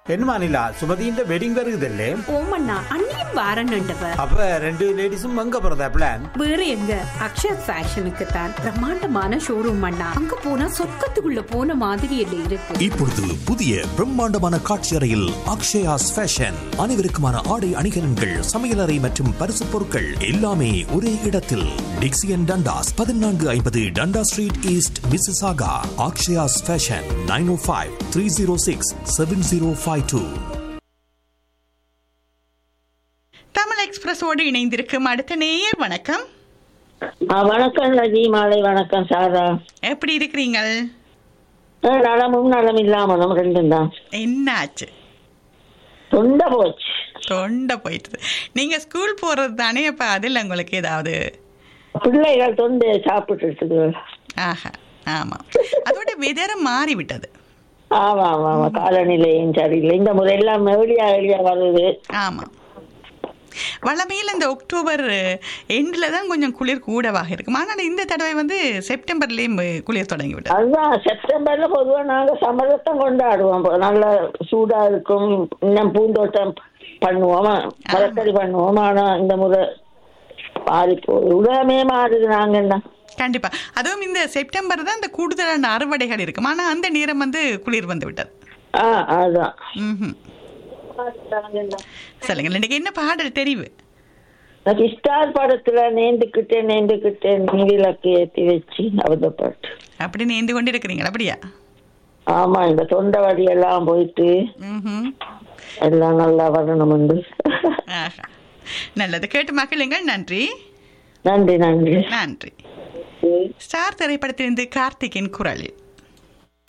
என்னமா நிலா சுமதியின் வெட்டிங் வருகுதல்லே ஓமண்ணா அண்ணியும் வாரன்னுண்டவ அப்ப ரெண்டு லேடிஸும் அங்க போறதா பிளான் வேற எங்க அக்ஷயா ஃபேஷனுக்கு தான் பிரம்மாண்டமான ஷோரூம் அண்ணா அங்க போனா சொர்க்கத்துக்குள்ள போன மாதிரி இல்லை இருக்கு இப்பொழுது புதிய பிரம்மாண்டமான காட்சியறையில் அக்ஷயாஸ் ஃபேஷன் அனைவருக்குமான ஆடை அணிகலன்கள் சமையலறை மற்றும் பரிசு பொருட்கள் எல்லாமே ஒரே இடத்தில் டிக்சியன் டண்டாஸ் பதினான்கு ஐம்பது Dundas street east Mississauga Akshaya's fashion nine O five three zero six seven zero five two Tamil எக்ஸ்பிரஸோடு இணைந்திருக்கும் அடுத்த நேயர் வணக்கம் ஆ, வணக்கம் ரஜி மாலை வணக்கம் சாரா எப்படி இருக்கிறீங்கள் ஆ, நலமும் நலம் இல்லாமலும் ரெண்டும் தான் என்னாச்சு தொண்ட போச்சு தொண்டை போயிட்டுது நீங்க ஸ்கூல் போறது தானே அப்ப அதில் உங்களுக்கு ஏதாவது பிள்ளைகள் தொண்டு சாப்பிட்டு ஆஹா ஆமா அதோட வெதரம் மாறி விட்டது ஆமா ஆமா ஆமா காலநிலையும் சரியில்லை இந்த முறை எல்லாம் வெளியா வெளியா வருது ஆமா வளமையில் இந்த அக்டோபர் எண்டில் தான் கொஞ்சம் குளிர் கூடவாக இருக்கும் ஆனால் இந்த தடவை வந்து செப்டம்பர்லேயும் குளிர் தொடங்கி விட்டது அதுதான் செப்டம்பர்ல பொதுவா நாங்க சம்மதத்தான் கொண்டாடுவோம் இப்ப நல்லா சூடா இருக்கும் இன்னும் பூந்தோட்டம் பண்ணுவோம் மரத்தடி பண்ணுவோம் ஆனா இந்த முறை மாறி போகுது உலகமே மாறுது நாங்க என்ன கண்டிப்பா அதுவும் இந்த செப்டம்பர் தான் இந்த கூடுதலான அறுவடைகள் இருக்கும் ஆனால் அந்த நேரம் வந்து குளிர் வந்து விட்டது ஆ அதுதான் ம்ஹும். சொல்லுங்க இன்னைக்கு என்ன பாடல் தெரிவு எனக்கு ஸ்டார் படத்துல நேந்துக்கிட்டே நேந்துக்கிட்டே நீவிளக்கு ஏத்தி வச்சு அவத பாட்டு அப்படி நேர்ந்து கொண்டு இருக்கிறீங்களா அப்படியா ஆமா இந்த தொண்டை வலி எல்லாம் போயிட்டு ம்ஹும். எல்லாம் நல்லா வரணும் உண்டு ஆஹா. நல்லது கேட்டு மகிழுங்கள் நன்றி நன்றி நன்றி நன்றி ஸ்டார் திரைப்படத்திலிருந்து கார்த்திகின் குரலில்